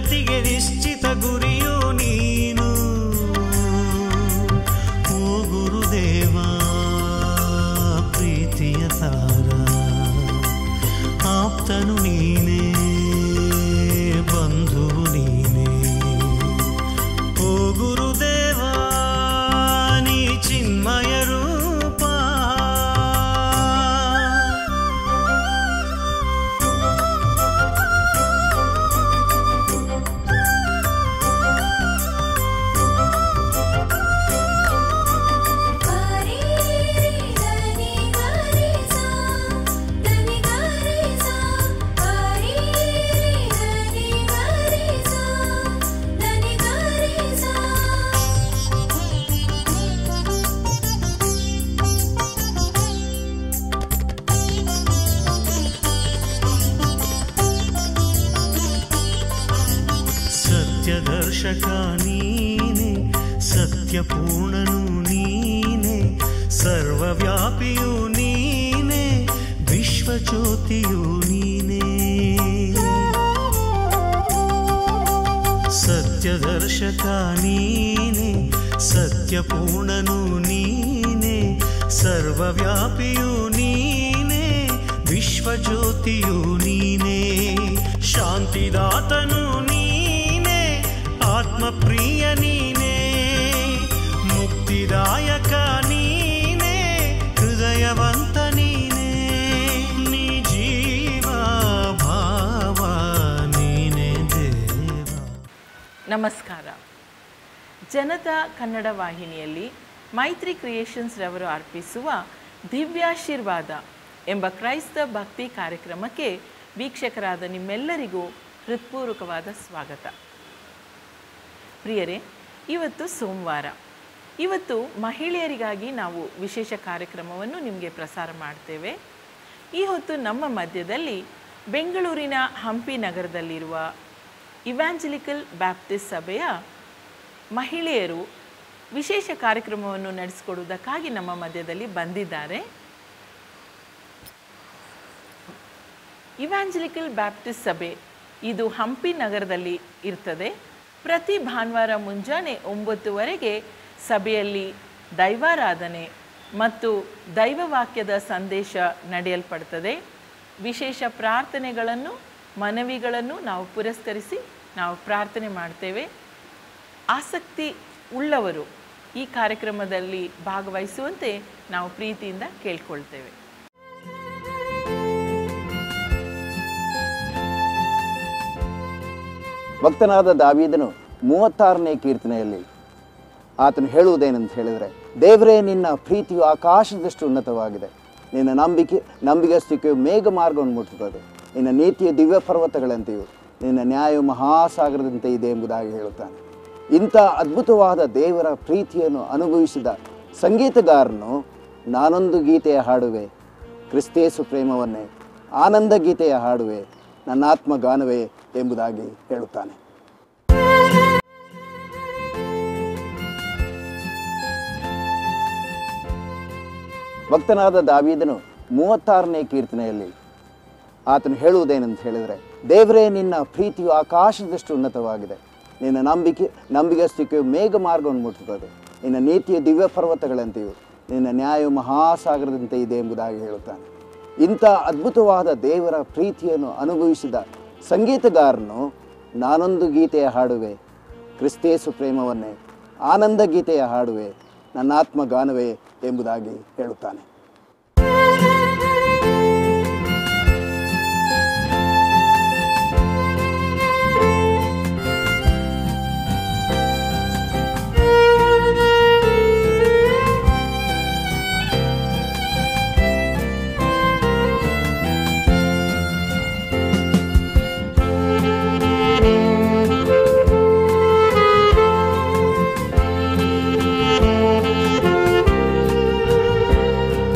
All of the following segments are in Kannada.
ಜಗತ್ತಿಗೆ ನಿಶ್ಚಿತ ಗುರಿಯು ನೀನು ಓ ಗುರುದೇವ ಪ್ರೀತಿಯ ತಾರ ಆಪ್ತನು ನೀನೇ ಬಂಧುವು ನೀನೇ ಓ ಗುರುದೇವ ನೀ ಚಿನ್ಮಯ ರೂಪ ಗಾರಿ ಧನಿ ಗಾರಿ ಸಾ ಧನಿ ಗಾರಿ ಸಾ ಗಾರಿ ಧನಿ ಗಾರಿ ಸಾ ಧನಿ ಗಾರಿ ಸಾ ಸತ್ಯದರ್ಶಕ ನೀನೆ ಸತ್ಯಪೂರ್ಣನು ನೀನೆ ಸರ್ವವ್ಯಾಪಿಯು ನೀನೆ ವಿಶ್ವಜ್ಯೋತಿಯು ನೀನೆ ಸತ್ಯದರ್ಶಕ ನೀನೆ ಸತ್ಯಪೂರ್ಣನು ನೀನೆ ಸರ್ವವ್ಯಾಪಿಯು ನೀನೆ ವಿಶ್ವಜ್ಯೋತಿಯು ನೀನೆ ಶಾಂತಿದಾತನು ನೀನೆ ಆತ್ಮಪ್ರಿಯ ನೀನೆ ಮುಕ್ತಿದಾಯಕ ನೀನೆ ಹೃದಯವಂತ ನೀನೆ ನೀ ಜೀವ ಭಾವ ನೀನೆ ದೇವ ನಮಸ್ಕಾರ ಜನತಾ ಕನ್ನಡ ವಾಹಿನಿಯಲ್ಲಿ ಮೈತ್ರಿ ಕ್ರಿಯೇಷನ್ಸ್ ರವರು ಅರ್ಪಿಸುವ ದಿವ್ಯಾಶೀರ್ವಾದ ಎಂಬ ಕ್ರೈಸ್ತ ಭಕ್ತಿ ಕಾರ್ಯಕ್ರಮಕ್ಕೆ ವೀಕ್ಷಕರಾದ ನಿಮ್ಮೆಲ್ಲರಿಗೂ ಹೃತ್ಪೂರ್ವಕವಾದ ಸ್ವಾಗತ ಪ್ರಿಯರೇ ಇವತ್ತು ಸೋಮವಾರ ಇವತ್ತು ಮಹಿಳೆಯರಿಗಾಗಿ ನಾವು ವಿಶೇಷ ಕಾರ್ಯಕ್ರಮವನ್ನು ನಿಮಗೆ ಪ್ರಸಾರ ಮಾಡ್ತೇವೆ ಈ ಹೊತ್ತು ನಮ್ಮ ಮಧ್ಯದಲ್ಲಿ ಬೆಂಗಳೂರಿನ ಹಂಪಿ ನಗರದಲ್ಲಿರುವ ಇವ್ಯಾಂಜಲಿಕಲ್ ಬ್ಯಾಪ್ಟಿಸ್ಟ್ ಸಭೆಯ ಮಹಿಳೆಯರು ವಿಶೇಷ ಕಾರ್ಯಕ್ರಮವನ್ನು ನಡೆಸಿಕೊಡುವುದಕ್ಕಾಗಿ ನಮ್ಮ ಮಧ್ಯದಲ್ಲಿ ಬಂದಿದ್ದಾರೆ ಇವ್ಯಾಂಜಲಿಕಲ್ ಬ್ಯಾಪ್ಟಿಸ್ಟ್ ಸಭೆ ಇದು ಹಂಪಿ ನಗರದಲ್ಲಿ ಇರ್ತದೆ ಪ್ರತಿ ಭಾನುವಾರ ಮುಂಜಾನೆ ಒಂಬತ್ತುವರೆಗೆ ಸಭೆಯಲ್ಲಿ ದೈವಾರಾಧನೆ ಮತ್ತು ದೈವವಾಕ್ಯದ ಸಂದೇಶ ನಡೆಯಲ್ಪಡ್ತದೆ ವಿಶೇಷ ಪ್ರಾರ್ಥನೆಗಳನ್ನು ಮನವಿಗಳನ್ನು ನಾವು ಪುರಸ್ಕರಿಸಿ ನಾವು ಪ್ರಾರ್ಥನೆ ಮಾಡ್ತೇವೆ ಆಸಕ್ತಿ ಉಳ್ಳವರು ಈ ಕಾರ್ಯಕ್ರಮದಲ್ಲಿ ಭಾಗವಹಿಸುವಂತೆ ನಾವು ಪ್ರೀತಿಯಿಂದ ಕೇಳ್ಕೊಳ್ತೇವೆ ಭಕ್ತನಾದ ದಾವೀದನು ಮೂವತ್ತಾರನೇ ಕೀರ್ತನೆಯಲ್ಲಿ ಆತನು ಹೇಳುವುದೇನೆಂತ ಹೇಳಿದರೆ ದೇವರೇ ನಿನ್ನ ಪ್ರೀತಿಯು ಆಕಾಶದಷ್ಟು ಉನ್ನತವಾಗಿದೆ ನಿನ್ನ ನಂಬಿಕೆ ನಂಬಿಗಸ್ತಿಕೆಯು ಮೇಘ ಮಾರ್ಗವನ್ನು ಮುಟ್ಟುತ್ತದೆ ನಿನ್ನ ನೀತಿಯ ದಿವ್ಯ ಪರ್ವತಗಳಂತೆಯೂ ನಿನ್ನ ನ್ಯಾಯವು ಮಹಾಸಾಗರದಂತೆ ಇದೆ ಎಂಬುದಾಗಿ ಹೇಳುತ್ತಾನೆ ಇಂಥ ಅದ್ಭುತವಾದ ದೇವರ ಪ್ರೀತಿಯನ್ನು ಅನುಭವಿಸಿದ ಸಂಗೀತಗಾರನು ನಾನೊಂದು ಗೀತೆಯ ಹಾಡುವೆ ಕ್ರಿಸ್ತೇಸು ಪ್ರೇಮವನ್ನೇ ಆನಂದ ಗೀತೆಯ ಹಾಡುವೆ ನನ್ನ ಆತ್ಮಗಾನವೇ ಎಂಬುದಾಗಿ ಹೇಳುತ್ತಾನೆ ಭಕ್ತನಾದ ದಾವೀದನು ಮೂವತ್ತಾರನೇ ಕೀರ್ತನೆಯಲ್ಲಿ ಆತನು ಹೇಳುವುದೇನೆಂತ ಹೇಳಿದರೆ ದೇವರೇ ನಿನ್ನ ಪ್ರೀತಿಯು ಆಕಾಶದಷ್ಟು ಉನ್ನತವಾಗಿದೆ ನಿನ್ನ ನಂಬಿಕೆ ನಂಬಿಗಸ್ತಿಕೆಯು ಮೇಘ ಮಾರ್ಗವನ್ನು ಮುಟ್ಟುತ್ತದೆ ನಿನ್ನ ನೀತಿಯ ದಿವ್ಯ ಪರ್ವತಗಳಂತೆಯೂ ನಿನ್ನ ನ್ಯಾಯವು ಮಹಾಸಾಗರದಂತೆ ಇದೆ ಎಂಬುದಾಗಿ ಹೇಳುತ್ತಾನೆ ಇಂಥ ಅದ್ಭುತವಾದ ದೇವರ ಪ್ರೀತಿಯನ್ನು ಅನುಭವಿಸಿದ ಸಂಗೀತಗಾರನು ನಾನೊಂದು ಗೀತೆಯ ಹಾಡುವೆ ಕ್ರಿಸ್ತೇಸು ಪ್ರೇಮವನ್ನೇ ಆನಂದ ಗೀತೆಯ ಹಾಡುವೆ ನನ್ನ ಆತ್ಮಗಾನವೇ ಎಂಬುದಾಗಿ ಹೇಳುತ್ತಾನೆ ಗಾರಿ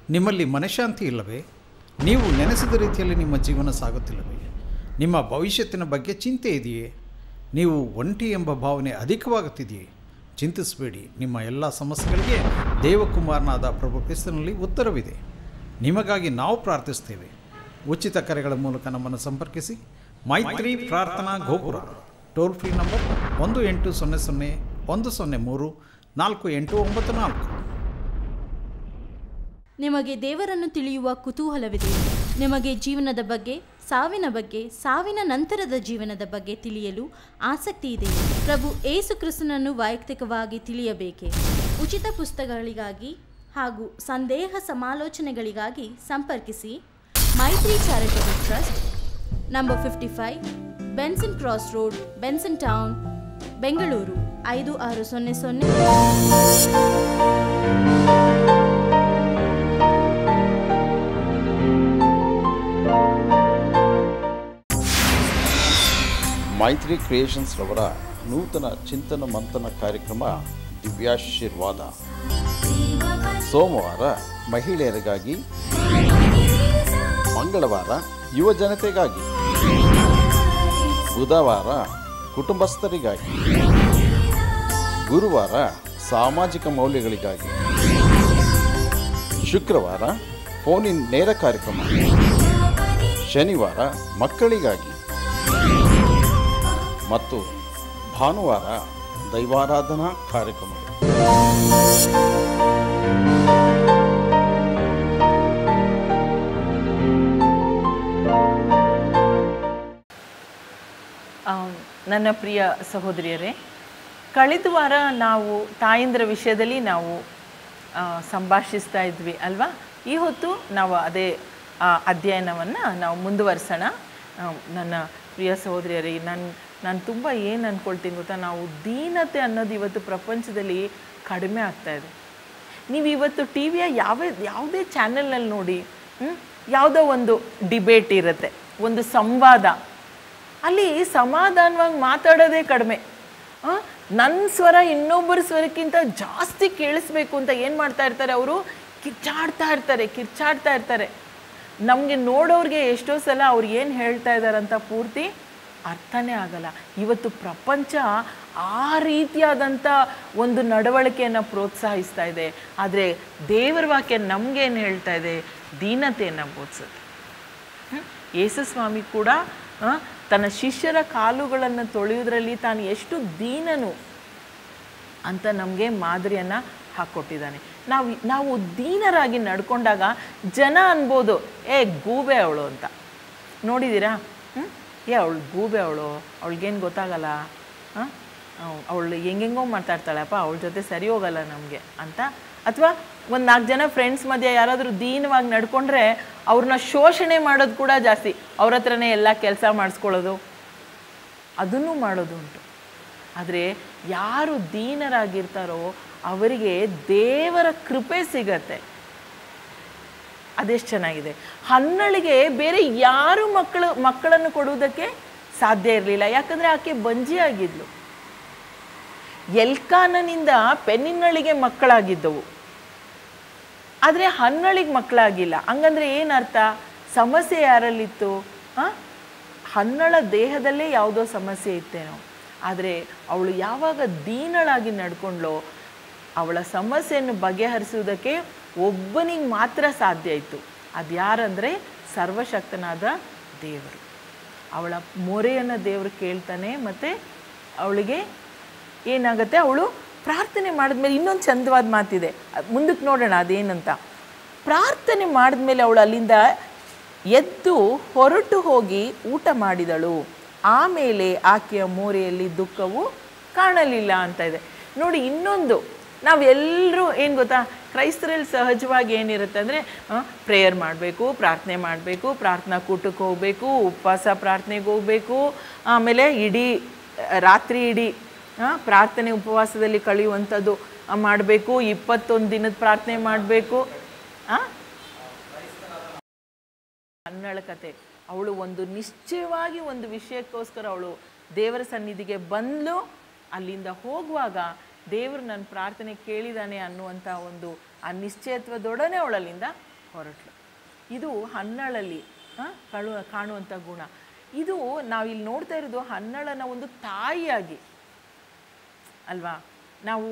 ನಿಮ್ಮಲ್ಲಿ ಮನಃಶಾಂತಿ ಇಲ್ಲವೇ ನೀವು ನೆನೆಸಿದ ರೀತಿಯಲ್ಲಿ ನಿಮ್ಮ ಜೀವನ ಸಾಗುತ್ತಿಲ್ಲವೇ ನಿಮ್ಮ ಭವಿಷ್ಯತ್ತಿನ ಬಗ್ಗೆ ಚಿಂತೆ ಇದೆಯೇ ನೀವು ಒಂಟಿ ಎಂಬ ಭಾವನೆ ಅಧಿಕವಾಗುತ್ತಿದೆಯೇ ಚಿಂತಿಸಬೇಡಿ ನಿಮ್ಮ ಎಲ್ಲ ಸಮಸ್ಯೆಗಳಿಗೆ ದೇವಕುಮಾರನಾದ ಪ್ರಭು ಕ್ರಿಸ್ತನಲ್ಲಿ ಉತ್ತರವಿದೆ ನಿಮಗಾಗಿ ನಾವು ಪ್ರಾರ್ಥಿಸ್ತೇವೆ ಉಚಿತ ಕರೆಗಳ ಮೂಲಕ ನಮ್ಮನ್ನು ಸಂಪರ್ಕಿಸಿ ಮೈತ್ರಿ ಪ್ರಾರ್ಥನಾ ಗೋಪುರ ಟೋಲ್ ಫ್ರೀ ನಂಬರ್ ಒಂದು ಎಂಟು ಸೊನ್ನೆ ಸೊನ್ನೆ ಒಂದು ಸೊನ್ನೆ ಮೂರು ನಾಲ್ಕು ಎಂಟು ಒಂಬತ್ತು ನಾಲ್ಕು ನಿಮಗೆ ದೇವರನ್ನು ತಿಳಿಯುವ ಕುತೂಹಲವಿದೆ ನಿಮಗೆ ಜೀವನದ ಬಗ್ಗೆ ಸಾವಿನ ಬಗ್ಗೆ ಸಾವಿನ ನಂತರದ ಜೀವನದ ಬಗ್ಗೆ ತಿಳಿಯಲು ಆಸಕ್ತಿ ಇದೆ ಪ್ರಭು ಏಸು ಕ್ರಿಸ್ತನನ್ನು ವೈಯಕ್ತಿಕವಾಗಿ ತಿಳಿಯಬೇಕೆ ಉಚಿತ ಪುಸ್ತಕಗಳಿಗಾಗಿ ಹಾಗೂ ಸಂದೇಹ ಸಮಾಲೋಚನೆಗಳಿಗಾಗಿ ಸಂಪರ್ಕಿಸಿ Maitri charitable trust number fifty five Benson cross road Benson town Bengaluru ಐದು ಆರು ಸೊನ್ನೆ ಸೊನ್ನೆ ಮೈತ್ರಿ ಕ್ರಿಯೇಷನ್ಸ್ ರವರ ನೂತನ ಚಿಂತನ ಮಂಥನ ಕಾರ್ಯಕ್ರಮ ದಿವ್ಯಾಶೀರ್ವಾದ ಸೋಮವಾರ ಮಹಿಳೆಯರಿಗಾಗಿ ಮಂಗಳವಾರ ಯುವ ಜನತೆಗಾಗಿ ಬುಧವಾರ ಕುಟುಂಬಸ್ಥರಿಗಾಗಿ ಗುರುವಾರ ಸಾಮಾಜಿಕ ಮೌಲ್ಯಗಳಿಗಾಗಿ ಶುಕ್ರವಾರ ಫೋನ್ ಇನ್ ನೇರ ಕಾರ್ಯಕ್ರಮ ಶನಿವಾರ ಮಕ್ಕಳಿಗಾಗಿ ಮತ್ತು ಭಾನುವಾರ ದೈವಾರಾಧನಾ ಕಾರ್ಯಕ್ರಮಗಳು ಆ, ನನ್ನ ಪ್ರಿಯ ಸಹೋದರಿಯರೇ ಕಳೆದ ವಾರ ನಾವು ತಾಯಂದ್ರ ವಿಷಯದಲ್ಲಿ ನಾವು ಆ, ಸಂಭಾಷಿಸ್ತಾ ಇದ್ವಿ ಅಲ್ವಾ ಈ ಹೊತ್ತು ನಾವು ಅದೇ ಅಧ್ಯಯನವನ್ನು ನಾವು ಮುಂದುವರಿಸೋಣ ಆ, ನನ್ನ ಪ್ರಿಯ ಸಹೋದರಿಯರೇ ನಾನು ನಾನು ತುಂಬ ಏನು ಅಂದ್ಕೊಳ್ತೀನಿ ಗೊತ್ತಾ ನಾವು ದೀನತೆ ಅನ್ನೋದು ಇವತ್ತು ಪ್ರಪಂಚದಲ್ಲಿ ಕಡಿಮೆ ಆಗ್ತಾ ಇದೆ ನೀವು ಇವತ್ತು ಟಿ ವಿಯ ಯಾವ ಯಾವುದೇ ಚಾನೆಲ್ನಲ್ಲಿ ನೋಡಿ ಹ್ಮ್? ಯಾವುದೋ ಒಂದು ಡಿಬೇಟ್ ಇರುತ್ತೆ ಒಂದು ಸಂವಾದ ಅಲ್ಲಿ ಸಮಾಧಾನವಾಗಿ ಮಾತಾಡೋದೇ ಕಡಿಮೆ ನನ್ನ ಸ್ವರ ಇನ್ನೊಬ್ಬರ ಸ್ವರಕ್ಕಿಂತ ಜಾಸ್ತಿ ಕೇಳಿಸ್ಬೇಕು ಅಂತ ಏನು ಮಾಡ್ತಾ ಇರ್ತಾರೆ ಅವರು ಕಿರ್ಚಾಡ್ತಾ ಇರ್ತಾರೆ ಕಿರ್ಚಾಡ್ತಾ ಇರ್ತಾರೆ ನಮಗೆ ನೋಡೋರಿಗೆ ಎಷ್ಟೋ ಸಲ ಅವ್ರು ಏನು ಹೇಳ್ತಾ ಇದ್ದಾರಂತ ಪೂರ್ತಿ ಅರ್ಥನೇ ಆಗಲ್ಲ ಇವತ್ತು ಪ್ರಪಂಚ ಆ ರೀತಿಯಾದಂಥ ಒಂದು ನಡವಳಿಕೆಯನ್ನು ಪ್ರೋತ್ಸಾಹಿಸ್ತಾ ಇದೆ ಆದರೆ ದೇವರ ವಾಕ್ಯ ನಮಗೇನು ಹೇಳ್ತಾ ಇದೆ ದೀನತೆಯನ್ನು ಬೋಧಿಸುತ್ತೆ ಹ್ಮ್? ಯೇಸು ಸ್ವಾಮಿ ಕೂಡ ಆ, ತನ್ನ ಶಿಷ್ಯರ ಕಾಲುಗಳನ್ನು ತೊಳೆಯುವುದರಲ್ಲಿ ತಾನು ಎಷ್ಟು ದೀನನು ಅಂತ ನಮಗೆ ಮಾದರಿಯನ್ನು ಹಾಕ್ಕೊಟ್ಟಿದ್ದಾನೆ ನಾವು ನಾವು ದೀನರಾಗಿ ನಡ್ಕೊಂಡಾಗ ಜನ ಅನ್ಬೋದು ಏ ಗೂಬೆ ಅವಳು ಅಂತ ನೋಡಿದ್ದೀರಾ ಹ್ಞೂ ಏ ಅವಳು ಗೂಬೆ ಅವಳು ಅವಳಿಗೇನು ಗೊತ್ತಾಗಲ್ಲ ಹಾಂ ಅವಳು ಹೆಂಗೆಂಗೋ ಮಾತಾಡ್ತಾಳಪ್ಪ ಅವಳ ಜೊತೆ ಸರಿ ಹೋಗಲ್ಲ ನಮಗೆ ಅಂತ ಅಥವಾ ಒಂದು ನಾಲ್ಕು ಜನ ಫ್ರೆಂಡ್ಸ್ ಮಧ್ಯೆ ಯಾರಾದರೂ ದೀನವಾಗಿ ನಡ್ಕೊಂಡ್ರೆ ಅವ್ರನ್ನ ಶೋಷಣೆ ಮಾಡೋದು ಕೂಡ ಜಾಸ್ತಿ ಅವ್ರ ಹತ್ರನೇ ಎಲ್ಲ ಕೆಲಸ ಮಾಡಿಸ್ಕೊಳ್ಳೋದು ಅದನ್ನು ಮಾಡೋದು ಉಂಟು ಆದರೆ ಯಾರು ದೀನರಾಗಿರ್ತಾರೋ ಅವರಿಗೆ ದೇವರ ಕೃಪೆ ಸಿಗತ್ತೆ ಅದೆಷ್ಟು ಚೆನ್ನಾಗಿದೆ ಹನ್ನಳಿಗೆ ಬೇರೆ ಯಾರು ಮಕ್ಕಳು ಮಕ್ಕಳನ್ನು ಕೊಡುವುದಕ್ಕೆ ಸಾಧ್ಯ ಇರಲಿಲ್ಲ ಯಾಕಂದರೆ ಆಕೆ ಬಂಜಿ ಆಗಿದ್ಲು ಎಲ್ಕಾನನಿಂದ ಪೆನ್ನಿನಳಿಗೆ ಮಕ್ಕಳಾಗಿದ್ದವು ಆದರೆ ಹನ್ನಳಿಗೆ ಮಕ್ಕಳಾಗಿಲ್ಲ ಹಂಗಂದ್ರೆ ಏನರ್ಥ ಸಮಸ್ಯೆ ಯಾರಲ್ಲಿತ್ತು ಹಾಂ ಹನ್ನಳ ದೇಹದಲ್ಲೇ ಯಾವುದೋ ಸಮಸ್ಯೆ ಇತ್ತೇನೋ ಆದರೆ ಅವಳು ಯಾವಾಗ ದೀನಳಾಗಿ ನಡ್ಕೊಂಡ್ಲೋ ಅವಳ ಸಮಸ್ಯೆಯನ್ನು ಬಗೆಹರಿಸುವುದಕ್ಕೆ ಒಬ್ಬನಿಗೆ ಮಾತ್ರ ಸಾಧ್ಯ ಇತ್ತು ಅದು ಯಾರಂದರೆ ಸರ್ವಶಕ್ತನಾದ ದೇವರು ಅವಳ ಮೊರೆಯನ್ನು ದೇವರು ಕೇಳ್ತಾನೆ ಮತ್ತು ಅವಳಿಗೆ ಏನಾಗುತ್ತೆ ಅವಳು ಪ್ರಾರ್ಥನೆ ಮಾಡಿದ್ಮೇಲೆ ಇನ್ನೊಂದು ಚಂದವಾದ ಮಾತಿದೆ ಅದ್ ಮುಂದಕ್ಕೆ ನೋಡೋಣ ಅದೇನಂತ ಪ್ರಾರ್ಥನೆ ಮಾಡಿದ್ಮೇಲೆ ಅವಳು ಅಲ್ಲಿಂದ ಎದ್ದು ಹೊರಟು ಹೋಗಿ ಊಟ ಮಾಡಿದಳು ಆಮೇಲೆ ಆಕೆಯ ಮೋರೆಯಲ್ಲಿ ದುಃಖವು ಕಾಣಲಿಲ್ಲ ಅಂತ ಇದೆ ನೋಡಿ ಇನ್ನೊಂದು ನಾವೆಲ್ಲರೂ ಏನು ಗೊತ್ತಾ ಕ್ರೈಸ್ತರಲ್ಲಿ ಸಹಜವಾಗಿ ಏನಿರುತ್ತೆ ಅಂದರೆ ಪ್ರೇಯರ್ ಮಾಡಬೇಕು ಪ್ರಾರ್ಥನೆ ಮಾಡಬೇಕು ಪ್ರಾರ್ಥನಾ ಕೂಟಕ್ಕೆ ಹೋಗಬೇಕು ಉಪವಾಸ ಪ್ರಾರ್ಥನೆಗೆ ಹೋಗಬೇಕು ಆಮೇಲೆ ಇಡೀ ರಾತ್ರಿ ಇಡೀ ಆ, ಪ್ರಾರ್ಥನೆ ಉಪವಾಸದಲ್ಲಿ ಕಳೆಯುವಂಥದ್ದು ಮಾಡಬೇಕು ಇಪ್ಪತ್ತೊಂದು ದಿನದ ಪ್ರಾರ್ಥನೆ ಮಾಡಬೇಕು ಹನ್ನಳ ಕತೆ ಅವಳು ಒಂದು ನಿಶ್ಚಯವಾಗಿ ಒಂದು ವಿಷಯಕ್ಕೋಸ್ಕರ ಅವಳು ದೇವರ ಸನ್ನಿಧಿಗೆ ಬಂದ್ಲು ಅಲ್ಲಿಂದ ಹೋಗುವಾಗ ದೇವರು ನನ್ನ ಪ್ರಾರ್ಥನೆ ಕೇಳಿದಾನೆ ಅನ್ನುವಂಥ ಒಂದು ಆ ನಿಶ್ಚಯತ್ವದೊಡನೆ ಅವಳು ಅಲ್ಲಿಂದ ಹೊರಟ್ಲು ಇದು ಹನ್ನಳಲ್ಲಿ ಆ, ಕಳು ಕಾಣುವಂಥ ಗುಣ ಇದು ನಾವಿಲ್ಲಿ ನೋಡ್ತಾ ಇರೋದು ಹನ್ನಳನ ಒಂದು ತಾಯಿಯಾಗಿ ಅಲ್ವಾ ನಾವು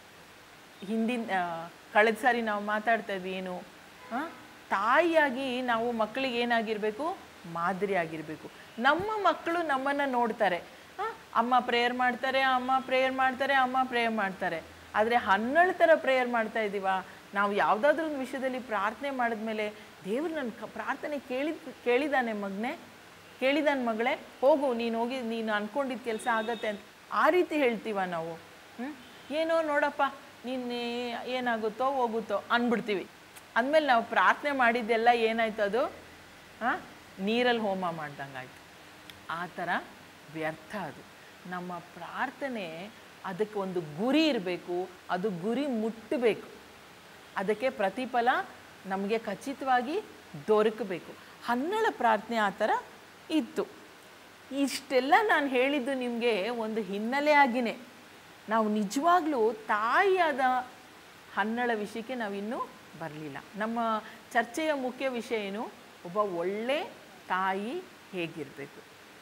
ಹಿಂದಿನ ಆ, ಕಳೆದ ಸಾರಿ ನಾವು ಮಾತಾಡ್ತಾ ಇದ್ವಿ ಏನು ಆ, ತಾಯಿಯಾಗಿ ನಾವು ಮಕ್ಕಳಿಗೆ ಏನಾಗಿರಬೇಕು ಮಾದರಿ ಆಗಿರಬೇಕು ನಮ್ಮ ಮಕ್ಕಳು ನಮ್ಮನ್ನು ನೋಡ್ತಾರೆ ಆ, ಅಮ್ಮ ಪ್ರೇಯರ್ ಮಾಡ್ತಾರೆ ಅಮ್ಮ ಪ್ರೇಯರ್ ಮಾಡ್ತಾರೆ ಅಮ್ಮ ಪ್ರೇಯರ್ ಮಾಡ್ತಾರೆ ಆದರೆ ಹನ್ನೆರಡು ಥರ ಪ್ರೇಯರ್ ಮಾಡ್ತಾ ಇದ್ದೀವ ನಾವು ಯಾವುದಾದ್ರೂ ಒಂದು ವಿಷಯದಲ್ಲಿ ಪ್ರಾರ್ಥನೆ ಮಾಡಿದ್ಮೇಲೆ ದೇವ್ರು ನನ್ನ ಕ ಪ್ರಾರ್ಥನೆ ಕೇಳಿದ್ ಕೇಳಿದಾನೆ ಮಗನೇ ಕೇಳಿದಾನ ಮಗಳೇ ಹೋಗು ನೀನು ಹೋಗಿ ನೀನು ಅನ್ಕೊಂಡಿದ್ದ ಕೆಲಸ ಆಗತ್ತೆ ಅಂತ ಆ ರೀತಿ ಹೇಳ್ತೀವ ನಾವು ಹ್ಞೂ ಏನೋ ನೋಡಪ್ಪ ನೀನು ಏನಾಗುತ್ತೋ ಹೋಗುತ್ತೋ ಅಂದ್ಬಿಡ್ತೀವಿ ಅಂದಮೇಲೆ ನಾವು ಪ್ರಾರ್ಥನೆ ಮಾಡಿದ್ದೆಲ್ಲ ಏನಾಯ್ತು ಅದು ಹಾಂ ನೀರಲ್ಲಿ ಹೋಮ ಮಾಡ್ದಂಗಾಯ್ತು ಆ ಥರ ವ್ಯರ್ಥ ಅದು ನಮ್ಮ ಪ್ರಾರ್ಥನೆ ಅದಕ್ಕೆ ಒಂದು ಗುರಿ ಇರಬೇಕು ಅದು ಗುರಿ ಮುಟ್ಟಬೇಕು ಅದಕ್ಕೆ ಪ್ರತಿಫಲ ನಮಗೆ ಖಚಿತವಾಗಿ ದೊರಕಬೇಕು ಹನ್ನೆರಡು ಪ್ರಾರ್ಥನೆ ಆ ಥರ ಇತ್ತು ಇಷ್ಟೆಲ್ಲ ನಾನು ಹೇಳಿದ್ದು ನಿಮಗೆ ಒಂದು ಹಿನ್ನೆಲೆಯಾಗಿನೇ ನಾವು ನಿಜವಾಗ್ಲೂ ತಾಯಿಯಾದ ಹನ್ನಳ ವಿಷಯಕ್ಕೆ ನಾವಿನ್ನೂ ಬರಲಿಲ್ಲ ನಮ್ಮ ಚರ್ಚೆಯ ಮುಖ್ಯ ವಿಷಯ ಏನು ಒಬ್ಬ ಒಳ್ಳೆ ತಾಯಿ ಹೇಗಿರಬೇಕು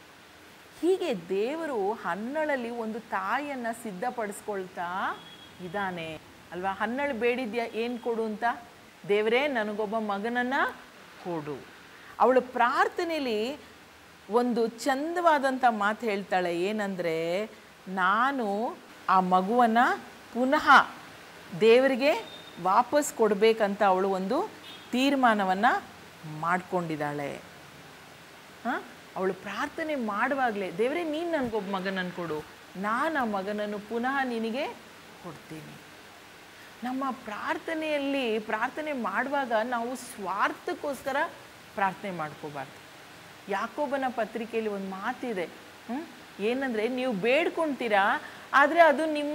ಹೀಗೆ ದೇವರು ಹನ್ನಳಲ್ಲಿ ಒಂದು ತಾಯಿಯನ್ನು ಸಿದ್ಧಪಡಿಸ್ಕೊಳ್ತಾ ಇದ್ದಾನೆ ಅಲ್ವಾ ಹನ್ನಳು ಬೇಡಿದ್ಯಾ ಏನು ಕೊಡು ಅಂತ ದೇವರೇ ನನಗೊಬ್ಬ ಮಗನನ್ನು ಕೊಡು ಅವಳ ಪ್ರಾರ್ಥನೆಯಲ್ಲಿ ಒಂದು ಚಂದವಾದಂಥ ಮಾತು ಹೇಳ್ತಾಳೆ ಏನಂದರೆ ನಾನು ಆ ಮಗುವನ್ನು ಪುನಃ ದೇವರಿಗೆ ವಾಪಸ್ ಕೊಡಬೇಕಂತ ಅವಳು ಒಂದು ತೀರ್ಮಾನವನ್ನು ಮಾಡ್ಕೊಂಡಿದ್ದಾಳೆ ಹಾಂ ಅವಳು ಪ್ರಾರ್ಥನೆ ಮಾಡುವಾಗಲೇ ದೇವರೇ ನೀನು ನನಗೊಬ್ಬ ಮಗನನ್ನು ಕೊಡು ನಾನು ಆ ಮಗನನ್ನು ಪುನಃ ನಿನಗೆ ಕೊಡ್ತೀನಿ ನಮ್ಮ ಪ್ರಾರ್ಥನೆಯಲ್ಲಿ ಪ್ರಾರ್ಥನೆ ಮಾಡುವಾಗ ನಾವು ಸ್ವಾರ್ಥಕ್ಕೋಸ್ಕರ ಪ್ರಾರ್ಥನೆ ಮಾಡ್ಕೋಬಾರ್ದು ಯಾಕೋಬನ ಪತ್ರಿಕೆಯಲ್ಲಿ ಒಂದು ಮಾತಿದೆ ಹ್ಮ್? ಏನಂದರೆ ನೀವು ಬೇಡ್ಕೊಳ್ತೀರಾ ಆದರೆ ಅದು ನಿಮ್ಮ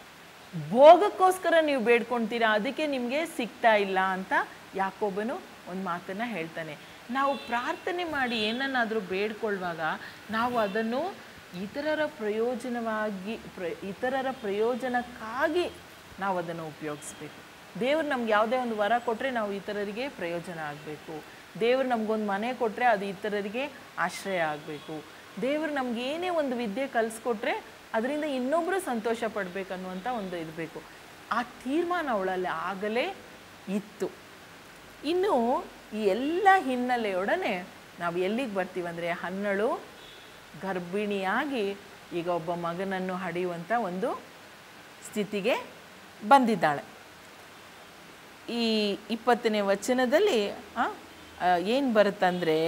ಭೋಗಕ್ಕೋಸ್ಕರ ನೀವು ಬೇಡ್ಕೊಳ್ತೀರಾ ಅದಕ್ಕೆ ನಿಮಗೆ ಸಿಗ್ತಾ ಇಲ್ಲ ಅಂತ ಯಾಕೋಬನು ಒಂದು ಮಾತನ್ನು ಹೇಳ್ತಾನೆ ನಾವು ಪ್ರಾರ್ಥನೆ ಮಾಡಿ ಏನನ್ನಾದರೂ ಬೇಡ್ಕೊಳ್ಳುವಾಗ ನಾವು ಅದನ್ನು ಇತರರ ಪ್ರಯೋಜನವಾಗಿ ಪ್ರ ಇತರರ ಪ್ರಯೋಜನಕ್ಕಾಗಿ ನಾವು ಅದನ್ನು ಉಪಯೋಗಿಸ್ಬೇಕು ದೇವ್ರು ನಮ್ಗೆ ಯಾವುದೇ ಒಂದು ವರ ಕೊಟ್ಟರೆ ನಾವು ಇತರರಿಗೆ ಪ್ರಯೋಜನ ಆಗಬೇಕು ದೇವ್ರು ನಮಗೊಂದು ಮನೆ ಕೊಟ್ಟರೆ ಅದು ಇತರರಿಗೆ ಆಶ್ರಯ ಆಗಬೇಕು ದೇವ್ರು ನಮ್ಗೆ ಏನೇ ಒಂದು ವಿದ್ಯೆ ಕಲಿಸ್ಕೊಟ್ರೆ ಅದರಿಂದ ಇನ್ನೊಬ್ಬರು ಸಂತೋಷ ಪಡಬೇಕನ್ನುವಂಥ ಒಂದು ಇರಬೇಕು ಆ ತೀರ್ಮಾನ ಅವಳಲ್ಲಿ ಆಗಲೇ ಇತ್ತು ಇನ್ನು ಈ ಎಲ್ಲ ಹಿನ್ನೆಲೆಯೊಡನೆ ನಾವು ಎಲ್ಲಿಗೆ ಬರ್ತೀವಿ ಅಂದರೆ ಹನ್ನಳು ಗರ್ಭಿಣಿಯಾಗಿ ಈಗ ಒಬ್ಬ ಮಗನನ್ನು ಹಡೆಯುವಂಥ ಒಂದು ಸ್ಥಿತಿಗೆ ಬಂದಿದ್ದಾಳೆ ಈ ಇಪ್ಪತ್ತನೇ ವಚನದಲ್ಲಿ ಏನು ಬರುತ್ತಂದರೆ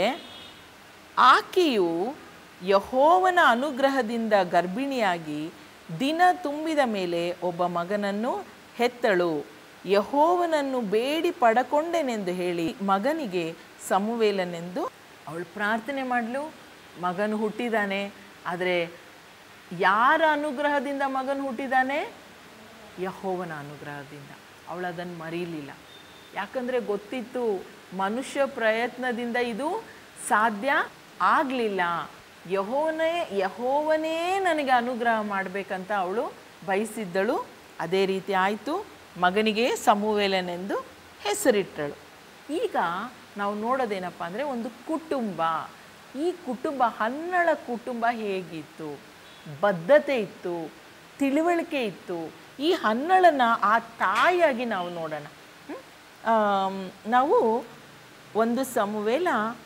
ಆಕೆಯು ಯಹೋವನ ಅನುಗ್ರಹದಿಂದ ಗರ್ಭಿಣಿಯಾಗಿ ದಿನ ತುಂಬಿದ ಮೇಲೆ ಒಬ್ಬ ಮಗನನ್ನು ಹೆತ್ತಳು ಯಹೋವನನ್ನು ಬೇಡಿ ಪಡಕೊಂಡೆನೆಂದು ಹೇಳಿ ಮಗನಿಗೆ ಸಮುವೇಲನೆಂದು ಅವಳು ಪ್ರಾರ್ಥನೆ ಮಾಡಲು ಮಗನು ಹುಟ್ಟಿದಾನೆ ಆದರೆ ಯಾರ ಅನುಗ್ರಹದಿಂದ ಮಗನು ಹುಟ್ಟಿದಾನೆ ಯಹೋವನ ಅನುಗ್ರಹದಿಂದ ಅವಳು ಅದನ್ನು ಮರೀಲಿಲ್ಲ ಯಾಕಂದರೆ ಗೊತ್ತಿತ್ತು ಮನುಷ್ಯ ಪ್ರಯತ್ನದಿಂದ ಇದು ಸಾಧ್ಯ ಆಗಲಿಲ್ಲ ಯಹೋವನೇ ಯಹೋವನೇ ನನಗೆ ಅನುಗ್ರಹ ಮಾಡಬೇಕಂತ ಅವಳು ಬಯಸಿದ್ದಳು ಅದೇ ರೀತಿ ಆಯಿತು ಮಗನಿಗೆ ಸಮುವೇಲನೆಂದು ಹೆಸರಿಟ್ಟಳು ಈಗ ನಾವು ನೋಡೋದೇನಪ್ಪ ಅಂದರೆ ಒಂದು ಕುಟುಂಬ ಈ ಕುಟುಂಬ ಹನ್ನಳ ಕುಟುಂಬ ಹೇಗಿತ್ತು ಬದ್ಧತೆ ಇತ್ತು ತಿಳುವಳಿಕೆ ಇತ್ತು ಈ ಹನ್ನಳನ ಆ ತಾಯಿಯಾಗಿ ನಾವು ನೋಡೋಣ ಹ್ಮ್? ಆಮ್, ನಾವು ಒಂದು ಸಮುವೇಲ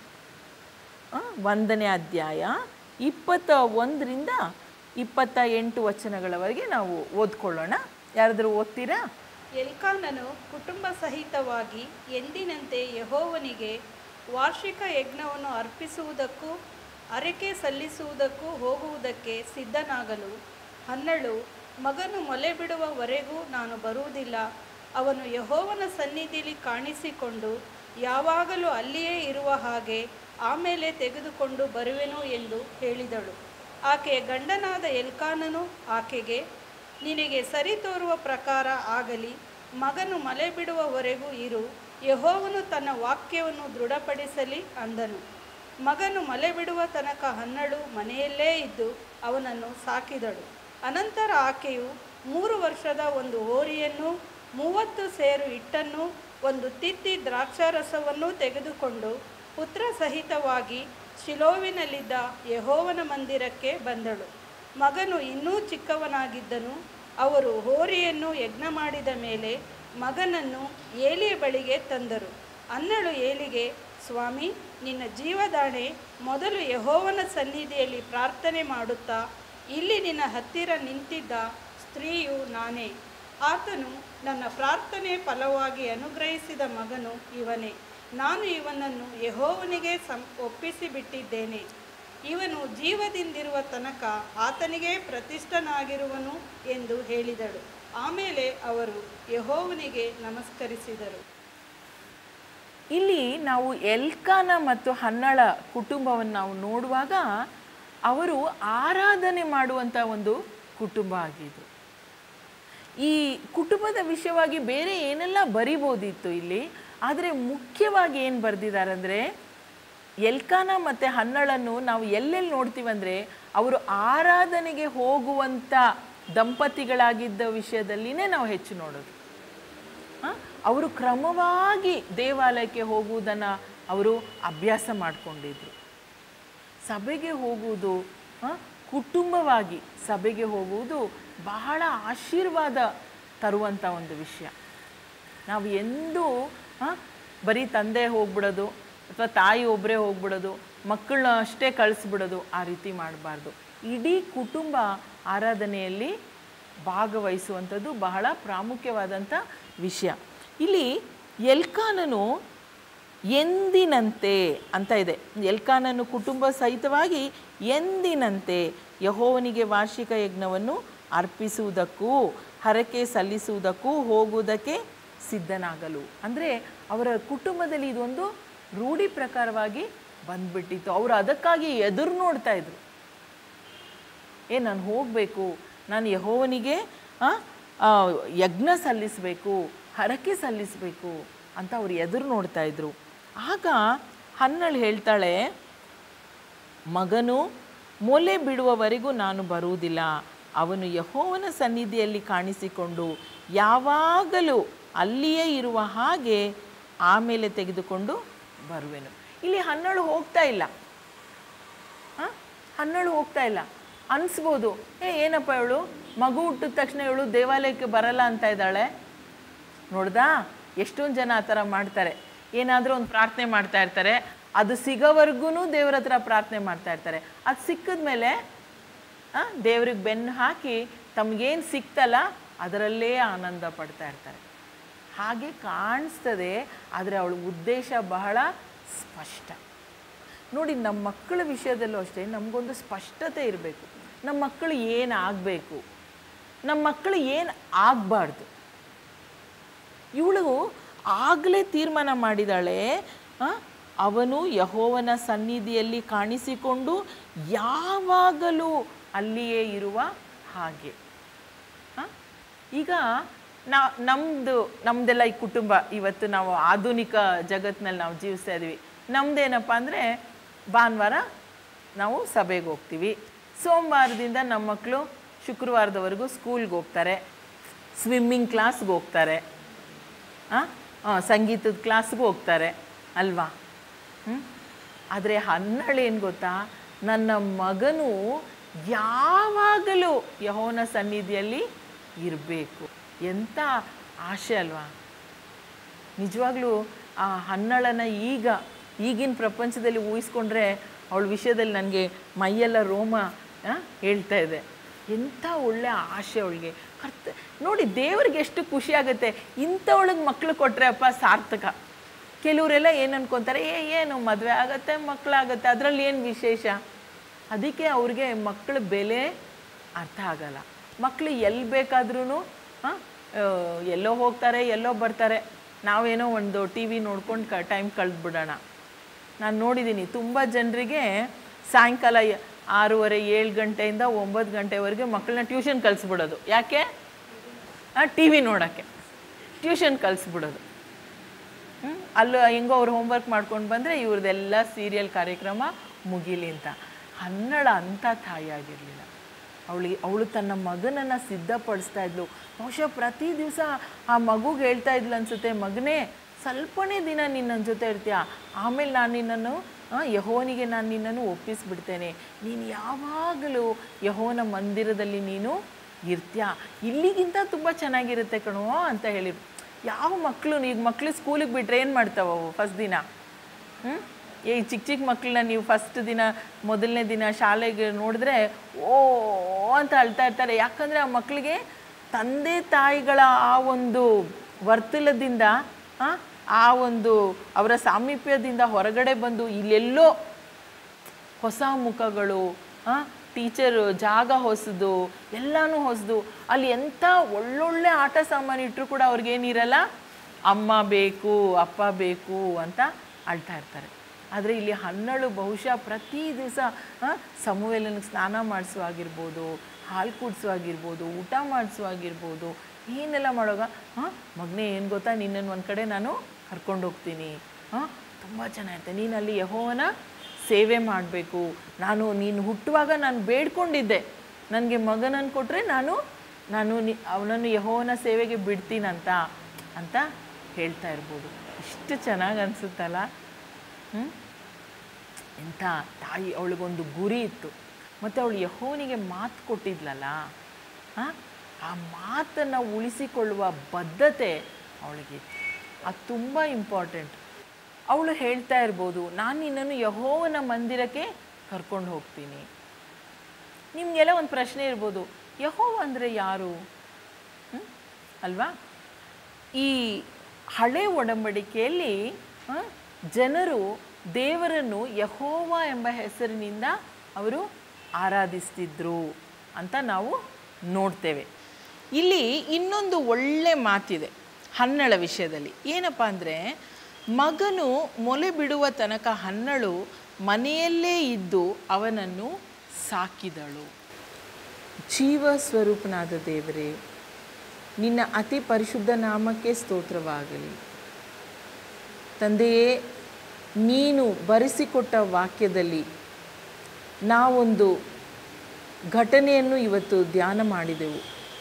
ಆ, ಒಂದನೇ ಅಧ್ಯಾಯ ಇಪ್ಪತ್ತ ಒಂದರಿಂದ ಇಪ್ಪತ್ತ ಎಂಟು ವಚನಗಳವರೆಗೆ ನಾವು ಓದ್ಕೊಳ್ಳೋಣ ಯಾರಾದರೂ ಓದ್ತೀರಾ ಎಲ್ಕಾನನು ಕುಟುಂಬ ಸಹಿತವಾಗಿ ಎಂದಿನಂತೆ ಯಹೋವನಿಗೆ ವಾರ್ಷಿಕ ಯಜ್ಞವನ್ನು ಅರ್ಪಿಸುವುದಕ್ಕೂ ಅರಕೆ ಸಲ್ಲಿಸುವುದಕ್ಕೂ ಹೋಗುವುದಕ್ಕೆ ಸಿದ್ಧನಾಗಲು ಹನ್ನಳು ಮಗನು ಮೊಲೆ ಬಿಡುವವರೆಗೂ ನಾನು ಬರುವುದಿಲ್ಲ ಅವನು ಯಹೋವನ ಸನ್ನಿಧಿಯಲ್ಲಿ ಕಾಣಿಸಿಕೊಂಡು ಯಾವಾಗಲೂ ಅಲ್ಲಿಯೇ ಇರುವ ಹಾಗೆ ಆಮೇಲೆ ತೆಗೆದುಕೊಂಡು ಬರುವೆನು ಎಂದು ಹೇಳಿದಳು ಆಕೆಯ ಗಂಡನಾದ ಎಲ್ಕಾನನು ಆಕೆಗೆ ನಿನಗೆ ಸರಿ ತೋರುವ ಪ್ರಕಾರ ಆಗಲಿ ಮಗನು ಮಲೆ ಬಿಡುವವರೆಗೂ ಇರು ಯಹೋವನು ತನ್ನ ವಾಕ್ಯವನ್ನು ದೃಢಪಡಿಸಲಿ ಅಂದನು ಮಗನು ಮಲೆ ಬಿಡುವ ತನಕ ಹನ್ನಳು ಮನೆಯಲ್ಲೇ ಇದ್ದು ಅವನನ್ನು ಸಾಕಿದಳು ಅನಂತರ ಆಕೆಯು ಮೂರು ವರ್ಷದ ಒಂದು ಹೋರಿಯನ್ನು ಮೂವತ್ತು ಸೇರು ಹಿಟ್ಟನ್ನು ಒಂದು ತಿತ್ತಿ ದ್ರಾಕ್ಷಾರಸವನ್ನೂ ತೆಗೆದುಕೊಂಡು ಪುತ್ರ ಸಹಿತವಾಗಿ ಶಿಲೋವಿನಲ್ಲಿದ್ದ ಯಹೋವನ ಮಂದಿರಕ್ಕೆ ಬಂದಳು ಮಗನು ಇನ್ನೂ ಚಿಕ್ಕವನಾಗಿದ್ದನು ಅವರು ಹೋರಿಯನ್ನು ಯಜ್ಞ ಮಾಡಿದ ಮೇಲೆ ಮಗನನ್ನು ಏಲಿಯ ಬಳಿಗೆ ತಂದರು ಅನ್ನಳು ಏಲಿಗೆ ಸ್ವಾಮಿ ನಿನ್ನ ಜೀವದಾಣೆ ಮೊದಲು ಯಹೋವನ ಸನ್ನಿಧಿಯಲ್ಲಿ ಪ್ರಾರ್ಥನೆ ಮಾಡುತ್ತಾ ಇಲ್ಲಿ ನಿನ್ನ ಹತ್ತಿರ ನಿಂತಿದ್ದ ಸ್ತ್ರೀಯು ನಾನೇ ಆತನು ನನ್ನ ಪ್ರಾರ್ಥನೆ ಫಲವಾಗಿ ಅನುಗ್ರಹಿಸಿದ ಮಗನು ಇವನೇ ನಾನು ಇವನನ್ನು ಯಹೋವನಿಗೆ ಸಂ ಒಪ್ಪಿಸಿಬಿಟ್ಟಿದ್ದೇನೆ ಇವನು ಜೀವದಿಂದಿರುವ ತನಕ ಆತನಿಗೆ ಪ್ರತಿಷ್ಠನಾಗಿರುವನು ಎಂದು ಹೇಳಿದಳು ಆಮೇಲೆ ಅವರು ಯಹೋವನಿಗೆ ನಮಸ್ಕರಿಸಿದರು ಇಲ್ಲಿ ನಾವು ಎಲ್ಕಾನ ಮತ್ತು ಹನ್ನಳ ಕುಟುಂಬವನ್ನು ನಾವು ನೋಡುವಾಗ ಅವರು ಆರಾಧನೆ ಮಾಡುವಂಥ ಒಂದು ಕುಟುಂಬ ಆಗಿದ್ದು ಈ ಕುಟುಂಬದ ವಿಷಯವಾಗಿ ಬೇರೆ ಏನೆಲ್ಲ ಬರಿಬೋದಿತ್ತು ಇಲ್ಲಿ ಆದರೆ ಮುಖ್ಯವಾಗಿ ಏನು ಬರೆದಿದ್ದಾರೆ ಅಂದರೆ ಎಲ್ಕಾನ ಮತ್ತು ಹನ್ನಳನ್ನು ನಾವು ಎಲ್ಲೆಲ್ಲಿ ನೋಡ್ತೀವಂದರೆ ಅವರು ಆರಾಧನೆಗೆ ಹೋಗುವಂಥ ದಂಪತಿಗಳಾಗಿದ್ದ ವಿಷಯದಲ್ಲಿನೇ ನಾವು ಹೆಚ್ಚು ನೋಡೋದು ಆ, ಅವರು ಕ್ರಮವಾಗಿ ದೇವಾಲಯಕ್ಕೆ ಹೋಗುವುದನ್ನು ಅವರು ಅಭ್ಯಾಸ ಮಾಡಿಕೊಂಡಿದ್ರು ಸಭೆಗೆ ಹೋಗುವುದು ಆ, ಕುಟುಂಬವಾಗಿ ಸಭೆಗೆ ಹೋಗುವುದು ಬಹಳ ಆಶೀರ್ವಾದ ತರುವಂಥ ಒಂದು ವಿಷಯ ನಾವು ಎಂದೂ ಆ, ಬರೀ ತಂದೆ ಹೋಗ್ಬಿಡೋದು ಅಥವಾ ತಾಯಿ ಒಬ್ಬರೇ ಹೋಗ್ಬಿಡೋದು ಮಕ್ಕಳನ್ನ ಅಷ್ಟೇ ಕಳಿಸ್ಬಿಡೋದು ಆ ರೀತಿ ಮಾಡಬಾರ್ದು ಇಡೀ ಕುಟುಂಬ ಆರಾಧನೆಯಲ್ಲಿ ಭಾಗವಹಿಸುವಂಥದ್ದು ಬಹಳ ಪ್ರಾಮುಖ್ಯವಾದಂಥ ವಿಷಯ ಇಲ್ಲಿ ಎಲ್ಕಾನನು ಎಂದಿನಂತೆ ಅಂತ ಇದೆ ಎಲ್ಕಾನನು ಕುಟುಂಬ ಸಹಿತವಾಗಿ ಎಂದಿನಂತೆ ಯಹೋವನಿಗೆ ವಾರ್ಷಿಕ ಯಜ್ಞವನ್ನು ಅರ್ಪಿಸುವುದಕ್ಕೂ ಹರಕೆ ಸಲ್ಲಿಸುವುದಕ್ಕೂ ಹೋಗುವುದಕ್ಕೆ ಸಿದ್ಧನಾಗಲು ಅಂದರೆ ಅವರ ಕುಟುಂಬದಲ್ಲಿ ಇದೊಂದು ರೂಢಿ ಪ್ರಕಾರವಾಗಿ ಬಂದ್ಬಿಟ್ಟಿತ್ತು ಅವರು ಅದಕ್ಕಾಗಿ ಎದುರು ನೋಡ್ತಾ ಇದ್ರು ಏ ನಾನು ಹೋಗಬೇಕು ನಾನು ಯಹೋವನಿಗೆ ಆ, ಆ, ಯಜ್ಞ ಸಲ್ಲಿಸಬೇಕು ಹರಕೆ ಸಲ್ಲಿಸಬೇಕು ಅಂತ ಅವ್ರು ಎದುರು ನೋಡ್ತಾ ಇದ್ರು ಆಗ ಹನ್ನಳು ಹೇಳ್ತಾಳೆ ಮಗನು ಮೊಲೆ ಬಿಡುವವರೆಗೂ ನಾನು ಬರುವುದಿಲ್ಲ ಅವನು ಯಹೋವನ ಸನ್ನಿಧಿಯಲ್ಲಿ ಕಾಣಿಸಿಕೊಂಡು ಯಾವಾಗಲೂ ಅಲ್ಲಿಯೇ ಇರುವ ಹಾಗೆ ಆಮೇಲೆ ತೆಗೆದುಕೊಂಡು ಬರುವೆನು ಇಲ್ಲಿ ಹನ್ನಳು ಹೋಗ್ತಾ ಇಲ್ಲ ಆ? ಹನ್ನಳು ಹೋಗ್ತಾ ಇಲ್ಲ ಅನಿಸ್ಬೋದು ಏ ಏನಪ್ಪ ಇವಳು ಮಗು ಹುಟ್ಟಿದ ತಕ್ಷಣ ಇವಳು ದೇವಾಲಯಕ್ಕೆ ಬರಲ್ಲ ಅಂತ ಇದ್ದಾಳೆ ನೋಡ್ದಾ ಎಷ್ಟೊಂದು ಜನ ಆ ಥರ ಮಾಡ್ತಾರೆ ಏನಾದರೂ ಒಂದು ಪ್ರಾರ್ಥನೆ ಮಾಡ್ತಾ ಇರ್ತಾರೆ ಅದು ಸಿಗೋವರೆಗೂ ದೇವ್ರ ಹತ್ರ ಪ್ರಾರ್ಥನೆ ಮಾಡ್ತಾ ಇರ್ತಾರೆ ಅದು ಸಿಕ್ಕಿದ ಮೇಲೆ ದೇವ್ರಿಗೆ ಬೆನ್ನು ಹಾಕಿ ತಮಗೇನು ಸಿಕ್ತಲ್ಲ ಅದರಲ್ಲೇ ಆನಂದ ಪಡ್ತಾ ಇರ್ತಾರೆ ಹಾಗೆ ಕಾಣಿಸ್ತದೆ ಆದರೆ ಅವಳ ಉದ್ದೇಶ ಬಹಳ ಸ್ಪಷ್ಟ ನೋಡಿ ನಮ್ಮ ಮಕ್ಕಳ ವಿಷಯದಲ್ಲೂ ಅಷ್ಟೇ ನಮಗೊಂದು ಸ್ಪಷ್ಟತೆ ಇರಬೇಕು ನಮ್ಮ ಮಕ್ಕಳು ಏನು ಆಗಬೇಕು ನಮ್ಮ ಮಕ್ಕಳು ಏನು ಆಗಬಾರ್ದು ಇವಳು ಆಗಲೇ ತೀರ್ಮಾನ ಮಾಡಿದಾಳೆ ಆ, ಅವನು ಯಹೋವನ ಸನ್ನಿಧಿಯಲ್ಲಿ ಕಾಣಿಸಿಕೊಂಡು ಯಾವಾಗಲೂ ಅಲ್ಲಿಯೇ ಇರುವ ಹಾಗೆ ಆ? ಈಗ ನಾ ನಮ್ಮದು ನಮ್ಮದೆಲ್ಲ ಈ ಕುಟುಂಬ ಇವತ್ತು ನಾವು ಆಧುನಿಕ ಜಗತ್ತಿನಲ್ಲಿ ನಾವು ಜೀವಿಸ್ತಾ ಇದ್ದೀವಿ ನಮ್ಮದೇನಪ್ಪ ಅಂದರೆ ಭಾನುವಾರ ನಾವು ಸಭೆಗೆ ಹೋಗ್ತೀವಿ ಸೋಮವಾರದಿಂದ ನಮ್ಮ ಮಕ್ಕಳು ಶುಕ್ರವಾರದವರೆಗೂ ಸ್ಕೂಲ್ಗೆ ಹೋಗ್ತಾರೆ ಸ್ವಿಮ್ಮಿಂಗ್ ಕ್ಲಾಸ್ಗೆ ಹೋಗ್ತಾರೆ ಆ? ಆ, ಸಂಗೀತದ ಕ್ಲಾಸ್ಗೆ ಹೋಗ್ತಾರೆ ಅಲ್ವಾ ಆದರೆ ಹನ್ನಳೇನು ಗೊತ್ತಾ ನನ್ನ ಮಗನು ಯಾವಾಗಲೂ ಯಹೋವನ ಸನ್ನಿಧಿಯಲ್ಲಿ ಇರಬೇಕು ಎಂಥ ಆಸೆ ಅಲ್ವಾ ನಿಜವಾಗ್ಲೂ ಆ ಹನ್ನಳನ ಈಗ ಈಗಿನ ಪ್ರಪಂಚದಲ್ಲಿ ಊಹಿಸ್ಕೊಂಡ್ರೆ ಅವಳ ವಿಷಯದಲ್ಲಿ ನನಗೆ ಮೈಯೆಲ್ಲ ರೋಮ ಆ, ಹೇಳ್ತಾ ಇದೆ ಎಂಥ ಒಳ್ಳೆ ಆಸೆ ಅವಳಿಗೆ ಕರ್ತ ನೋಡಿ ದೇವ್ರಿಗೆ ಎಷ್ಟು ಖುಷಿ ಆಗುತ್ತೆ ಇಂಥವಳಿಗೆ ಮಕ್ಕಳು ಕೊಟ್ಟರೆ ಅಪ್ಪ ಸಾರ್ಥಕ ಕೆಲವರೆಲ್ಲ ಏನು ಅನ್ಕೊತಾರೆ ಏ ಏನು ಮದುವೆ ಆಗತ್ತೆ ಮಕ್ಕಳಾಗತ್ತೆ ಅದರಲ್ಲಿ ಏನು ವಿಶೇಷ ಅದಕ್ಕೆ ಅವ್ರಿಗೆ ಮಕ್ಕಳ ಬೆಲೆ ಅರ್ಥ ಆಗಲ್ಲ ಮಕ್ಕಳು ಎಲ್ಲಿ ಬೇಕಾದ್ರೂ ಎಲ್ಲೋ ಹೋಗ್ತಾರೆ ಎಲ್ಲೋ ಬರ್ತಾರೆ ನಾವೇನೋ ಒಂದು ಟಿ ವಿ ನೋಡ್ಕೊಂಡು ಕ ಟೈಮ್ ಕಳೆದ್ಬಿಡೋಣ ನಾನು ನೋಡಿದ್ದೀನಿ ತುಂಬ ಜನರಿಗೆ ಸಾಯಂಕಾಲ ಯ- ಆರೂವರೆ ಏಳು ಗಂಟೆಯಿಂದ ಒಂಬತ್ತು ಗಂಟೆವರೆಗೆ ಮಕ್ಕಳನ್ನ ಟ್ಯೂಷನ್ ಕಳಿಸ್ಬಿಡೋದು ಯಾಕೆ ಟಿ ವಿ ನೋಡೋಕ್ಕೆ ಟ್ಯೂಷನ್ ಕಳಿಸ್ಬಿಡೋದು ಹ್ಮ್? ಅಲ್ಲೂ ಹೆಂಗೋ ಅವ್ರು ಹೋಮ್ವರ್ಕ್ ಮಾಡ್ಕೊಂಡು ಬಂದರೆ ಇವ್ರದ್ದೆಲ್ಲ ಸೀರಿಯಲ್ ಕಾರ್ಯಕ್ರಮ ಮುಗೀಲಿ ಅಂತ ಹನ್ನಳ ಅಂಥ ತಾಯಿಯಾಗಿರಲಿಲ್ಲ ಅವಳಿಗೆ ಅವಳು ತನ್ನ ಮಗನನ್ನು ಸಿದ್ಧಪಡಿಸ್ತಾ ಇದ್ಲು ಬಹುಶಃ ಪ್ರತಿ ದಿವಸ ಆ ಮಗುಗೆ ಹೇಳ್ತಾ ಇದ್ಲು ಅನ್ಸುತ್ತೆ ಮಗನೇ ಸ್ವಲ್ಪನೇ ದಿನ ನೀನು ನನ್ನ ಜೊತೆ ಇರ್ತೀಯ ಆಮೇಲೆ ನಾನು ನಿನ್ನನ್ನು ಆ, ಯೆಹೋವನಿಗೆ ನಾನು ನಿನ್ನನ್ನು ಒಪ್ಪಿಸ್ಬಿಡ್ತೇನೆ ನೀನು ಯಾವಾಗಲೂ ಯಹೋವನ ಮಂದಿರದಲ್ಲಿ ನೀನು ಇರ್ತೀಯ ಇಲ್ಲಿಗಿಂತ ತುಂಬ ಚೆನ್ನಾಗಿರುತ್ತೆ ಕಣೋ ಅಂತ ಹೇಳಿ ಯಾವ ಮಕ್ಕಳು ಈಗ ಮಕ್ಕಳು ಸ್ಕೂಲಿಗೆ ಬಿಟ್ರೆ ಏನು ಮಾಡ್ತಾವವು ಫಸ್ಟ್ ದಿನ ಹ್ಞೂ ಈ ಚಿಕ್ಕ ಚಿಕ್ಕ ಮಕ್ಕಳನ್ನ ನೀವು ಫಸ್ಟ್ ದಿನ ಮೊದಲನೇ ದಿನ ಶಾಲೆಗೆ ನೋಡಿದ್ರೆ ಓ ಅಂತ ಅಳ್ತಾ ಇರ್ತಾರೆ ಯಾಕಂದರೆ ಆ ಮಕ್ಕಳಿಗೆ ತಂದೆ ತಾಯಿಗಳ ಆ ಒಂದು ವರ್ತುಲದಿಂದ ಆ, ಆ ಒಂದು ಅವರ ಸಾಮೀಪ್ಯದಿಂದ ಹೊರಗಡೆ ಬಂದು ಇಲ್ಲೆಲ್ಲೋ ಹೊಸ ಮುಖಗಳು ಟೀಚರು ಜಾಗ ಹೊಸದು ಎಲ್ಲನೂ ಹೊಸದು ಅಲ್ಲಿ ಎಂಥ ಒಳ್ಳೊಳ್ಳೆ ಆಟ ಸಾಮಾನು ಇಟ್ಟರು ಕೂಡ ಅವ್ರಿಗೇನಿರಲ್ಲ ಅಮ್ಮ ಬೇಕು ಅಪ್ಪ ಬೇಕು ಅಂತ ಅಳ್ತಾ ಇರ್ತಾರೆ ಆದರೆ ಇಲ್ಲಿ ಹನ್ನಳು ಬಹುಶಃ ಪ್ರತಿ ದಿವಸ ಸಮುವೆಲನಿಗೆ ಸ್ನಾನ ಮಾಡಿಸುವಾಗಿರ್ಬೋದು ಹಾಲು ಕುಡಿಸುವಾಗಿರ್ಬೋದು ಊಟ ಮಾಡಿಸುವಾಗಿರ್ಬೋದು ಏನೆಲ್ಲ ಮಾಡೋವಾಗ ಹಾಂ ಮಗನೇ ಏನು ಗೊತ್ತಾ ನಿನ್ನನ್ನು ಒಂದು ಕಡೆ ನಾನು ಕರ್ಕೊಂಡು ಹೋಗ್ತೀನಿ ಹಾಂ ತುಂಬ ಚೆನ್ನಾಗಿರುತ್ತೆ ನೀನು ಅಲ್ಲಿ ಯಹೋವನ ಸೇವೆ ಮಾಡಬೇಕು ನಾನು ನೀನು ಹುಟ್ಟುವಾಗ ನಾನು ಬೇಡ್ಕೊಂಡಿದ್ದೆ ನನಗೆ ಮಗನನ್ನು ಕೊಟ್ಟರೆ ನಾನು ನಾನು ನಿ ಅವನನ್ನು ಯಹೋವನ ಸೇವೆಗೆ ಬಿಡ್ತೀನಂತ ಅಂತ ಹೇಳ್ತಾ ಇರ್ಬೋದು ಎಷ್ಟು ಚೆನ್ನಾಗಿ ಅನಿಸುತ್ತಲ್ಲ ಹ್ಞೂ ಎಂಥ ತಾಯಿ ಅವಳಿಗೊಂದು ಗುರಿ ಇತ್ತು ಮತ್ತು ಅವಳು ಯಹೋವನಿಗೆ ಮಾತು ಕೊಟ್ಟಿದ್ಲಲ್ಲ ಆ? ಆ ಮಾತನ್ನು ಉಳಿಸಿಕೊಳ್ಳುವ ಬದ್ಧತೆ ಅವಳಿಗಿತ್ತು ಅದು ತುಂಬ ಇಂಪಾರ್ಟೆಂಟ್ ಅವಳು ಹೇಳ್ತಾ ಇರ್ಬೋದು ನಾನು ನಿನ್ನನ್ನು ಯಹೋವನ ಮಂದಿರಕ್ಕೆ ಕರ್ಕೊಂಡು ಹೋಗ್ತೀನಿ ನಿಮಗೆಲ್ಲ ಒಂದು ಪ್ರಶ್ನೆ ಇರ್ಬೋದು ಯಹೋವ ಅಂದರೆ ಯಾರು ಹ್ಮ್? ಅಲ್ವಾ ಈ ಹಳೆ ಒಡಂಬಡಿಕೆಯಲ್ಲಿ ಆ, ಜನರು ದೇವರನ್ನು ಯಹೋವ ಎಂಬ ಹೆಸರಿನಿಂದ ಅವರು ಆರಾಧಿಸ್ತಿದ್ರು ಅಂತ ನಾವು ನೋಡ್ತೇವೆ ಇಲ್ಲಿ ಇನ್ನೊಂದು ಒಳ್ಳೆ ಮಾತಿದೆ ಹನ್ನಳ ವಿಷಯದಲ್ಲಿ ಏನಪ್ಪ ಅಂದರೆ ಮಗನು ಮೊಲೆ ಬಿಡುವ ತನಕ ಹನ್ನಳು ಮನೆಯಲ್ಲೇ ಇದ್ದು ಅವನನ್ನು ಸಾಕಿದಳು ಜೀವ ಸ್ವರೂಪನಾದ ದೇವರೇ ನಿನ್ನ ಅತಿ ಪರಿಶುದ್ಧ ನಾಮಕ್ಕೆ ಸ್ತೋತ್ರವಾಗಲಿ ತಂದೆಯೇ ನೀನು ಬರೆಸಿಕೊಟ್ಟ ವಾಕ್ಯದಲ್ಲಿ ನಾವೊಂದು ಘಟನೆಯನ್ನು ಇವತ್ತು ಧ್ಯಾನ ಮಾಡಿದೆವು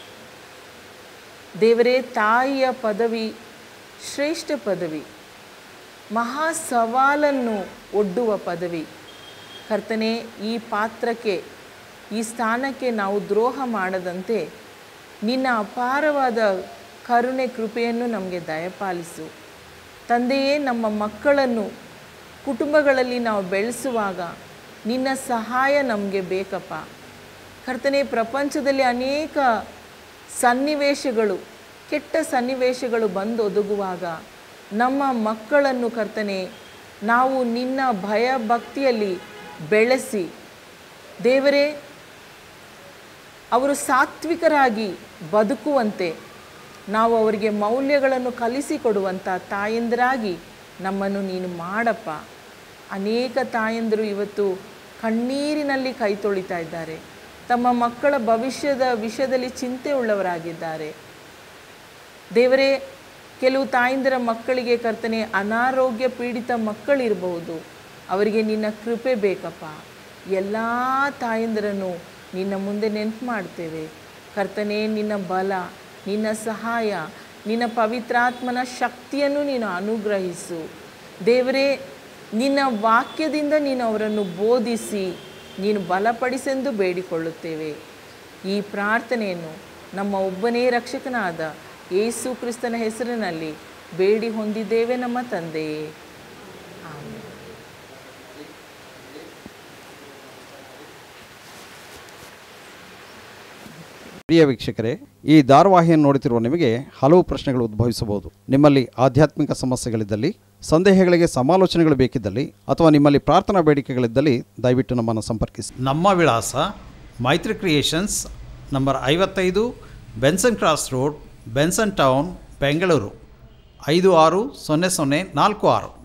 ದೇವರೇ ತಾಯಿಯ ಪದವಿ ಶ್ರೇಷ್ಠ ಪದವಿ ಮಹಾ ಸವಾಲನ್ನು ಒಡ್ಡುವ ಪದವಿ ಕರ್ತನೆ ಈ ಪಾತ್ರಕ್ಕೆ ಈ ಸ್ಥಾನಕ್ಕೆ ನಾವು ದ್ರೋಹ ಮಾಡದಂತೆ ನಿನ್ನ ಅಪಾರವಾದ ಕರುಣೆ ಕೃಪೆಯನ್ನು ನಮಗೆ ದಯಪಾಲಿಸು ತಂದೆಯೇ ನಮ್ಮ ಮಕ್ಕಳನ್ನು ಕುಟುಂಬಗಳಲ್ಲಿ ನಾವು ಬೆಳೆಸುವಾಗ ನಿನ್ನ ಸಹಾಯ ನಮಗೆ ಬೇಕಪ್ಪ ಕರ್ತನೆ ಪ್ರಪಂಚದಲ್ಲಿ ಅನೇಕ ಸನ್ನಿವೇಶಗಳು ಕೆಟ್ಟ ಸನ್ನಿವೇಶಗಳು ಬಂದು ಒದಗುವಾಗ ನಮ್ಮ ಮಕ್ಕಳನ್ನು ಕರ್ತನೆ ನಾವು ನಿನ್ನ ಭಯ ಭಕ್ತಿಯಲ್ಲಿ ಬೆಳೆಸಿ ದೇವರೇ ಅವರು ಸಾತ್ವಿಕರಾಗಿ ಬದುಕುವಂತೆ ನಾವು ಅವರಿಗೆ ಮೌಲ್ಯಗಳನ್ನು ಕಲಿಸಿಕೊಡುವಂಥ ತಾಯಂದಿರಾಗಿ ನಮ್ಮನ್ನು ನೀನು ಮಾಡಪ್ಪ ಅನೇಕ ತಾಯಂದಿರು ಇವತ್ತು ಕಣ್ಣೀರಿನಲ್ಲಿ ಕೈ ತೊಳಿತಾ ಇದ್ದಾರೆ ತಮ್ಮ ಮಕ್ಕಳ ಭವಿಷ್ಯದ ವಿಷಯದಲ್ಲಿ ಚಿಂತೆ ಉಳ್ಳವರಾಗಿದ್ದಾರೆ ದೇವರೇ ಕೆಲವು ತಾಯಂದಿರ ಮಕ್ಕಳಿಗೆ ಕರ್ತನೆ ಅನಾರೋಗ್ಯ ಪೀಡಿತ ಮಕ್ಕಳಿರಬಹುದು ಅವರಿಗೆ ನಿನ್ನ ಕೃಪೆ ಬೇಕಪ್ಪ ಎಲ್ಲ ತಾಯಂದಿರನ್ನು ನಿನ್ನ ಮುಂದೆ ನೆನಪು ಮಾಡ್ತೇವೆ ಕರ್ತನೆ ನಿನ್ನ ಬಲ ನಿನ್ನ ಸಹಾಯ ನಿನ್ನ ಪವಿತ್ರಾತ್ಮನ ಶಕ್ತಿಯನ್ನು ನೀನು ಅನುಗ್ರಹಿಸು ದೇವರೇ ನಿನ್ನ ವಾಕ್ಯದಿಂದ ನೀನು ಅವರನ್ನು ಬೋಧಿಸಿ ನೀನು ಬಲಪಡಿಸೆಂದು ಬೇಡಿಕೊಳ್ಳುತ್ತೇವೆ ಈ ಪ್ರಾರ್ಥನೆಯನ್ನು ನಮ್ಮ ಒಬ್ಬನೇ ರಕ್ಷಕನಾದ ಯೇಸು ಕ್ರಿಸ್ತನ ಹೆಸರಿನಲ್ಲಿ ಬೇಡಿ ಹೊಂದಿದ್ದೇವೆ ನಮ್ಮ ತಂದೆಯೇ ಆಮೆನ್ ಪ್ರಿಯ ವೀಕ್ಷಕರೇ ಈ ಧಾರಾವಾಹಿಯನ್ನು ನೋಡುತ್ತಿರುವ ನಿಮಗೆ ಹಲವು ಪ್ರಶ್ನೆಗಳು ಉದ್ಭವಿಸಬಹುದು ನಿಮ್ಮಲ್ಲಿ ಆಧ್ಯಾತ್ಮಿಕ ಸಮಸ್ಯೆಗಳಿದ್ದಲ್ಲಿ ಸಂದೇಹಗಳಿಗೆ ಸಮಾಲೋಚನೆಗಳು ಬೇಕಿದ್ದಲ್ಲಿ ಅಥವಾ ನಿಮ್ಮಲ್ಲಿ ಪ್ರಾರ್ಥನಾ ಬೇಡಿಕೆಗಳಿದ್ದಲ್ಲಿ ದಯವಿಟ್ಟು ನಮ್ಮನ್ನು ಸಂಪರ್ಕಿಸಿ ನಮ್ಮ ವಿಳಾಸ ಮೈತ್ರಿ ಕ್ರಿಯೇಷನ್ಸ್ ನಂಬರ್ ಐವತ್ತೈದು Benson cross road Benson town Bengaluru ಐದು ಆರು ಸೊನ್ನೆ ಸೊನ್ನೆ ನಾಲ್ಕು ಆರು